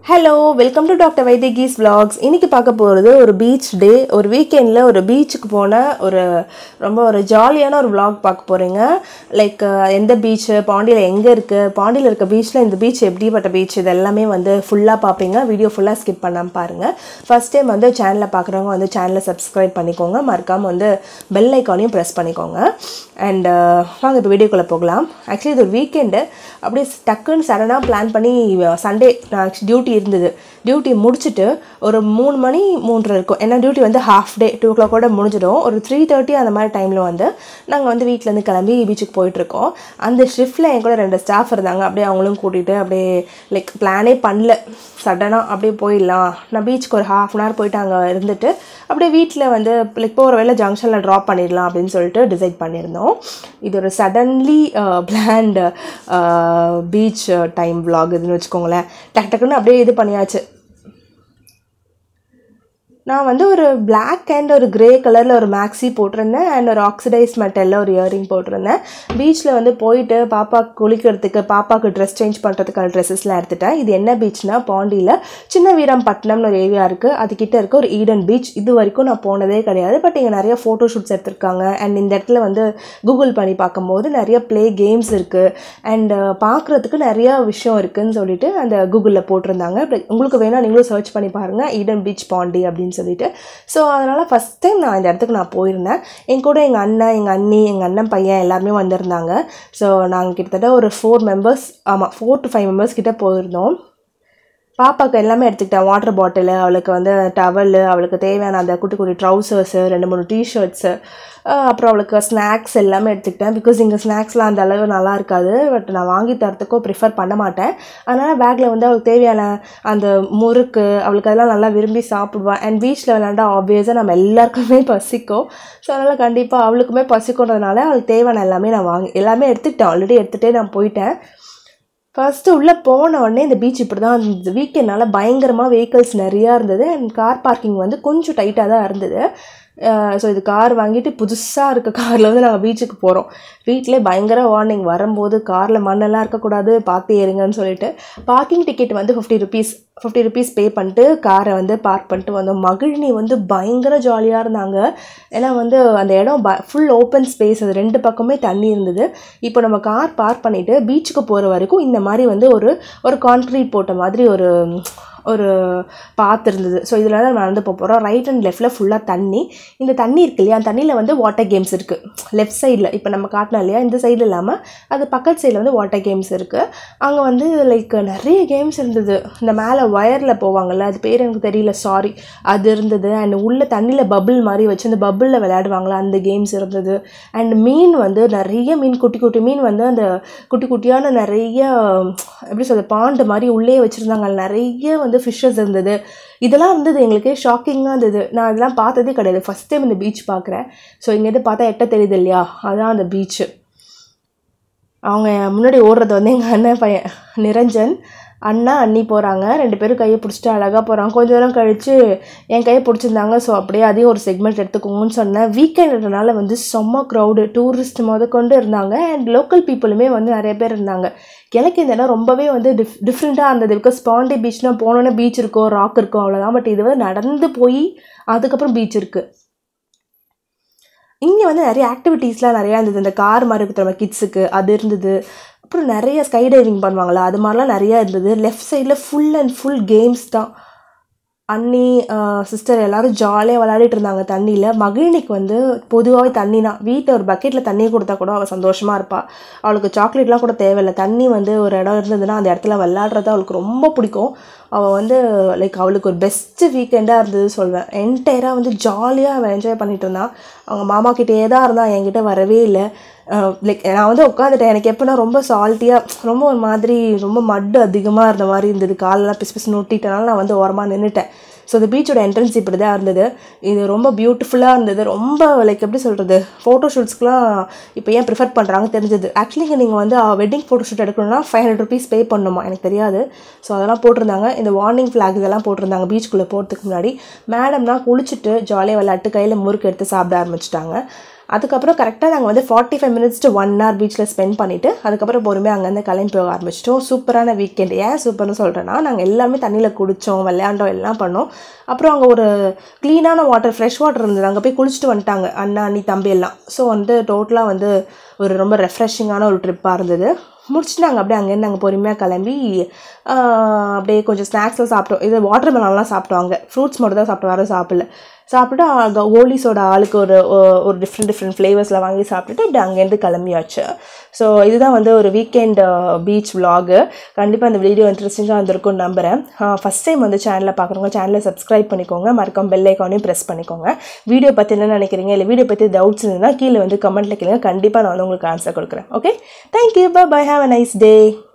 hello welcome to doctor வைத்திகிஸ் vlogs இன்னைக்கு பார்க்க போகிறது ஒரு பீச் டே ஒரு வீக்கெண்டில் ஒரு பீச்சுக்கு போன ஒரு ரொம்ப ஒரு ஜாலியான ஒரு vlog பார்க்க போகிறீங்க லைக் எந்த பீச்சு பாண்டியில் எங்கே இருக்குது பாண்டியில் இருக்க பீச்சில் இந்த பீச் எப்படிப்பட்ட பீச் இது எல்லாமே வந்து ஃபுல்லாக பார்ப்பீங்க வீடியோ ஃபுல்லாக ஸ்கிப் பண்ணாமல் பாருங்கள் ஃபஸ்ட் டைம் வந்து சேனலை பார்க்குறவங்க வந்து சேனலை சப்ஸ்கிரைப் பண்ணிக்கோங்க மறக்காமல் வந்து பெல் ஐக்கானையும் ப்ரெஸ் பண்ணிக்கோங்க அண்ட் வாங்க இப்போ வீடியோக்குள்ளே போகலாம் ஆக்சுவலி இது ஒரு வீக்கெண்டு அப்படியே டக்குன்னு சடனாக பிளான் பண்ணி சண்டே டியூட்டி இருந்தது டியூட்டி முடிச்சுட்டு ஒரு மூணு மணி மூன்றரை இருக்கும் ஏன்னா டியூட்டி வந்து ஹாஃப் டே டூ ஓ கிளாக்கோட முடிஞ்சிடும் ஒரு த்ரீ தேர்ட்டி அந்த மாதிரி டைமில் வந்து நாங்கள் வந்து வீட்டிலேருந்து கிளம்பி பீச்சுக்கு போயிட்டுருக்கோம் அந்த ஷிஃப்ட்டில் என் கூட ரெண்டு ஸ்டாஃப் இருந்தாங்க அப்படியே அவங்களும் கூட்டிகிட்டு அப்படியே லைக் பிளானே பண்ணல சடனாக அப்படியே போயிடலாம் நான் பீச்சுக்கு ஒரு ஹாஃப் அன் ஹவர் போயிட்டு அங்கே இருந்துட்டு அப்படியே வீட்டில் வந்து லைக் போகிற வேலை ஜங்ஷனில் ட்ராப் பண்ணிடலாம் அப்படின்னு சொல்லிட்டு டிசைட் பண்ணியிருந்தோம் இது ஒரு suddenly planned beach time vlog இதுன்னு வச்சுக்கோங்களேன் டக்கு டக்குன்னு அப்படியே இது பண்ணியாச்சு நான் வந்து ஒரு பிளாக் அண்ட் ஒரு கிரே கலரில் ஒரு மேக்ஸி போட்டிருந்தேன் அண்ட் ஒரு ஆக்சிடைஸ் மெட்டலில் ஒரு இயரிங் போட்டிருந்தேன் பீச்சில் வந்து போயிட்டு பாப்பா குளிக்கிறதுக்கு பாப்பாவுக்கு ட்ரெஸ் சேஞ்ச் பண்ணுறதுக்கான ட்ரெஸ்ஸஸ்லாம் எடுத்துட்டேன் இது என்ன பீச்னா பாண்டியில் சின்ன வீரம்பட்டினம்னு ஒரு ஏரியா இருக்குது அதுக்கிட்ட இருக்க ஒரு ஈடன் பீச் இது வரைக்கும் நான் போனதே கிடையாது பட் இங்கே நிறைய ஃபோட்டோ ஷூட்ஸ் எடுத்திருக்காங்க அண்ட் இந்த இடத்துல வந்து கூகுள் பண்ணி பார்க்கும்போது நிறைய ப்ளே கேம்ஸ் இருக்குது அண்ட் பார்க்குறதுக்கு நிறைய விஷயம் இருக்குதுன்னு சொல்லிட்டு அந்த கூகுளில் போட்டிருந்தாங்க But உங்களுக்கு வேணால் நீங்களும் சர்ச் பண்ணி பாருங்கள் ஈடன் பீச் பாண்டி அப்படின்னு சொல்லிட்டு ஸோ அதனால் ஃபஸ்ட் டைம் நான் இந்த இடத்துக்கு நான் போயிருந்தேன் என் கூட எங்கள் அண்ணன் எங்கள் அண்ணி எங்கள் அண்ணன் பையன் எல்லாருமே வந்திருந்தாங்க ஸோ நாங்கள் கிட்டத்தட்ட ஒரு ஃபோர் மெம்பர்ஸ் ஆமாம் ஃபோர் டு ஃபைவ் மெம்பர்ஸ் கிட்ட போயிருந்தோம் பாப்பாவுக்கு எல்லாமே எடுத்துக்கிட்டேன் வாட்டர் பாட்டிலு அவளுக்கு வந்து டவலு அவளுக்கு தேவையான அந்த குட்டி குட்டி ட்ரௌசர்ஸு ரெண்டு மூணு டிஷர்ட்ஸு அப்புறம் அவளுக்கு ஸ்நாக்ஸ் எல்லாமே எடுத்துக்கிட்டேன் பிகாஸ் இங்கே ஸ்நாக்ஸ்லாம் அந்த அளவு நல்லா இருக்காது பட் நான் வாங்கி தரத்துக்கோ ப்ரிஃபர் பண்ண மாட்டேன் அதனால் பேக்கில் வந்து அவளுக்கு தேவையான அந்த முறுக்கு அவளுக்கு அதெல்லாம் நல்லா விரும்பி சாப்பிடுவான் அண்ட் பீச்சில் விளாண்டா ஆப்வியஸாக நம்ம எல்லாருக்குமே பசிக்கும் ஸோ அதனால் கண்டிப்பாக அவளுக்குமே பசிக்குன்றதுனால அவளுக்கு தேவையான எல்லாமே நான் வாங்கி எல்லாமே எடுத்துக்கிட்டேன் ஆல்ரெடி எடுத்துகிட்டே நான் போயிட்டேன் ஃபஸ்ட்டு உள்ளே போன உடனே இந்த பீச் இப்படி தான் இருந்தது வீக்கெண்ட்னால பயங்கரமாக வெஹிக்கல்ஸ் நிறையா இருந்தது அண்ட் கார் பார்க்கிங் வந்து கொஞ்சம் டைட்டாக தான் இருந்தது ஸோ இது கார் வாங்கிட்டு புதுசாக இருக்க காரில் வந்து நாங்கள் பீச்சுக்கு போகிறோம் வீட்டிலே பயங்கர வார்னிங் வரும்போது காரில் மண்ணெல்லாம் இருக்கக்கூடாது பார்த்து ஏறுங்கன்னு சொல்லிட்டு பார்க்கிங் டிக்கெட் வந்து fifty rupees fifty rupees pay பண்ணிட்டு காரை வந்து பார்க் பண்ணிட்டு வந்தோம் மகிழினி வந்து பயங்கர ஜாலியாக இருந்தாங்க ஏன்னா வந்து அந்த இடம் ப ஃபுல் ஓப்பன் ஸ்பேஸ் அது ரெண்டு பக்கமே தண்ணி இருந்தது இப்போ நம்ம கார் பார்க் பண்ணிவிட்டு பீச்சுக்கு போகிற வரைக்கும் இந்த மாதிரி வந்து ஒரு ஒரு கான்க்ரீட் போட்ட மாதிரி ஒரு ஒரு பாத்து இருந்தது ஸோ இதில் தான் நடந்து போக போகிறோம் ரைட் அண்ட் லெஃப்டில் ஃபுல்லாக தண்ணி இந்த தண்ணி இருக்கு இல்லையா அந்த தண்ணியில் வந்து வாட்டர் கேம்ஸ் இருக்குது லெஃப்ட் சைடில் இப்போ நம்ம காட்டினோம் இல்லையா இந்த சைடு இல்லாமல் அது பக்கத்து சைடில் வந்து வாட்டர் கேம்ஸ் இருக்குது அங்கே வந்து லைக் நிறைய கேம்ஸ் இருந்தது இந்த மேலே ஒயரில் போவாங்கள்ல அது பேர் எனக்கு தெரியல சாரி அது இருந்தது அண்ட் உள்ள தண்ணியில் பபிள் மாதிரி வச்சு அந்த பபிளில் விளையாடுவாங்களா அந்த கேம்ஸ் இருந்தது அண்ட் மீன் வந்து நிறைய மீன் குட்டி குட்டி மீன் வந்து அந்த குட்டி குட்டியான நிறைய எப்படி சொல்றது பாண்டு மாதிரி உள்ளே வச்சுருந்தாங்க நிறைய வந்து ஃபிஷ்ஷஸ் இருந்தது இதெல்லாம் இருந்தது எங்களுக்கு ஷாக்கிங்காக இருந்தது நான் இதெல்லாம் பார்த்ததே கிடையாது ஃபஸ்ட் டைம் இந்த பீச் பார்க்குறேன் ஸோ இங்கேருந்து பார்த்தா எட்ட தெரியுது இல்லையா அதான் அந்த பீச்சு அவங்க முன்னாடி ஓடுறது வந்து எங்கள் அண்ணன் பையன் நிரஞ்சன் அண்ணா அண்ணி போகிறாங்க ரெண்டு பேரும் கையை பிடிச்சிட்டு அழகாக போகிறாங்க கொஞ்ச நேரம் கழித்து என் கையை பிடிச்சிருந்தாங்க ஸோ அப்படியே அதையும் ஒரு செக்மெண்ட் எடுத்துக்கோங்கன்னு சொன்னேன் வீக்கெண்டுனால வந்து செம்ம க்ரௌடு டூரிஸ்ட் முத கொண்டு இருந்தாங்க அண்ட் லோக்கல் பீப்புளுமே வந்து நிறைய பேர் இருந்தாங்க எனக்கு இந்த இடம் ரொம்பவே வந்து டிஃப் டிஃப்ரெண்ட்டாக இருந்தது பிகாஸ் பாண்டி பீச்னால் போனோன்னே பீச் இருக்கும் ராக் இருக்கும் அவ்வளோதான் பட் இது வந்து நடந்து போய் அதுக்கப்புறம் பீச் இருக்குது இங்கே வந்து நிறைய ஆக்டிவிட்டீஸ்லாம் நிறையா இருந்தது இந்த கார் மாதிரி இருக்கிற நம்ம கிட்ஸுக்கு அது இருந்தது அப்புறம் நிறைய ஸ்கை டைவிங் பண்ணுவாங்களா அது மாதிரிலாம் நிறையா இருந்தது லெஃப்ட் சைடில் ஃபுல் அண்ட் ஃபுல் கேம்ஸ் தான் அண்ணி சிஸ்டர் எல்லோரும் ஜாலியாக விளையாடிட்டு இருந்தாங்க தண்ணியில் மகிழினிக்கு வந்து பொதுவாகவே தண்ணினா வீட்டில் ஒரு பக்கெட்டில் தண்ணி கொடுத்தா கூட அவள் சந்தோஷமாக இருப்பாள் அவளுக்கு சாக்லேட்லாம் கூட தேவையில்லை தண்ணி வந்து ஒரு இடம் இருந்ததுன்னா அந்த இடத்துல விளையாடுறது அவளுக்கு ரொம்ப பிடிக்கும் அவள் வந்து லைக் அவளுக்கு ஒரு பெஸ்ட்டு வீக்கெண்டாக இருந்தது சொல்வேன் என்டையராக வந்து ஜாலியாக அவள் என்ஜாய் பண்ணிட்டு இருந்தான் அவங்க மாமா கிட்டே தான் இருந்தான் என்கிட்ட வரவே இல்லை லைக் நான் வந்து உட்காந்துட்டேன் எனக்கு எப்போனா ரொம்ப சால்ட்டியாக ரொம்ப ஒரு மாதிரி ரொம்ப மட்டு அதிகமாக இருந்த மாதிரி இருந்தது காலெல்லாம் பிசு பிசு நொட்டிட்டனால நான் வந்து ஓரமாக நின்றுட்டேன் ஸோ இந்த பீச்சோட என்ட்ரன்ஸ் இப்படி தான் இருந்தது இது ரொம்ப பியூட்டிஃபுல்லாக இருந்தது ரொம்ப லைக் எப்படி சொல்கிறது ஃபோட்டோ ஷூட்ஸ்க்குலாம் இப்போ ஏன் ப்ரிஃபர் பண்ணுறாங்க தெரிஞ்சது ஆக்சுவலி இங்கே நீங்கள் வந்து வெட்டிங் ஃபோட்டோ ஷூட் எடுக்கணும்னா ஃபைவ் ஹண்ட்ரட் ருபீஸ் பே பண்ணணுமா எனக்கு தெரியாது ஸோ அதெல்லாம் போட்டிருந்தாங்க இந்த வார்னிங் ஃப்ளாக் இதெல்லாம் போட்டிருந்தாங்க பீச்சுக்குள்ளே போகிறதுக்கு முன்னாடி மேடம்னா குளிச்சுட்டு ஜாலியாக விளையாட்டு கையில் முறுக்கு எடுத்து சாப்பிட ஆரம்பிச்சிட்டாங்க அதுக்கப்புறம் கரெக்டாக நாங்கள் வந்து forty five minutes to one hour பீச்சில் ஸ்பெண்ட் பண்ணிவிட்டு அதுக்கப்புறம் பொறுமையாக அங்கேருந்து கிளம்பி போக ஆரம்பிச்சிட்டோம் சூப்பரான வீக்கெண்ட் ஏன் சூப்பர்னு சொல்கிறேன்னா நாங்கள் எல்லாமே தண்ணியில் குடித்தோம் விளையாண்டோம் எல்லாம் பண்ணோம் அப்புறம் அங்கே ஒரு க்ளீனான வாட்டர் ஃப்ரெஷ் வாட்டர் இருந்தது அங்கே போய் குளிச்சுட்டு வந்துட்டாங்க அண்ணா அண்ணி தம்பி எல்லாம் ஸோ வந்து டோட்டலாக வந்து ஒரு ரொம்ப ரெஃப்ரெஷிங்கான ஒரு ட்ரிப்பாக இருந்தது முடிச்சுட்டு நாங்கள் அப்படியே அங்கேருந்து நாங்கள் பொறுமையாக கிளம்பி ஆஹ், அப்படியே கொஞ்சம் ஸ்நாக்ஸ்லாம் சாப்பிட்டோம் இது வாட்டர் மெலன்லாம் சாப்பிட்டோம் அங்கே ஃப்ரூட்ஸ் மட்டும் தான் சாப்பிட்டோம் வேறு சாப்பிடல சாப்பிட்டு அங்கே ஓலிஸோட ஆளுக்கு ஒரு ஒ- ஒரு டிஃப்ரெண்ட் டிஃப்ரெண்ட் ஃப்ளேவர்ஸில் வாங்கி சாப்பிட்டுட்டு அப்படி அங்கேருந்து கிளம்பியாச்சு ஸோ இதுதான் வந்து ஒரு வீக்கெண்ட் பீச் vlog கண்டிப்பாக இந்த வீடியோ இன்ட்ரெஸ்டிங்காக இருந்திருக்கும்னு நம்புகிறேன் ஃபஸ்ட் டைம் வந்து சேனலை பார்க்குறவங்க சேனலை சப்ஸ்கிரைப் பண்ணிக்கோங்க மறக்காம பெல் ஐக்கானையும் ப்ரெஸ் பண்ணிக்கோங்க வீடியோ பற்றி என்ன நினைக்கிறீங்க இல்லை வீடியோ பற்றி டவுட்ஸ் இருந்ததுன்னா கீழே வந்து கமெண்ட்டில் கேளுங்க கண்டிப்பாக நான் வந்து உங்களுக்கு ஆன்சர் கொடுக்குறேன் okay thank you bye bye have a nice day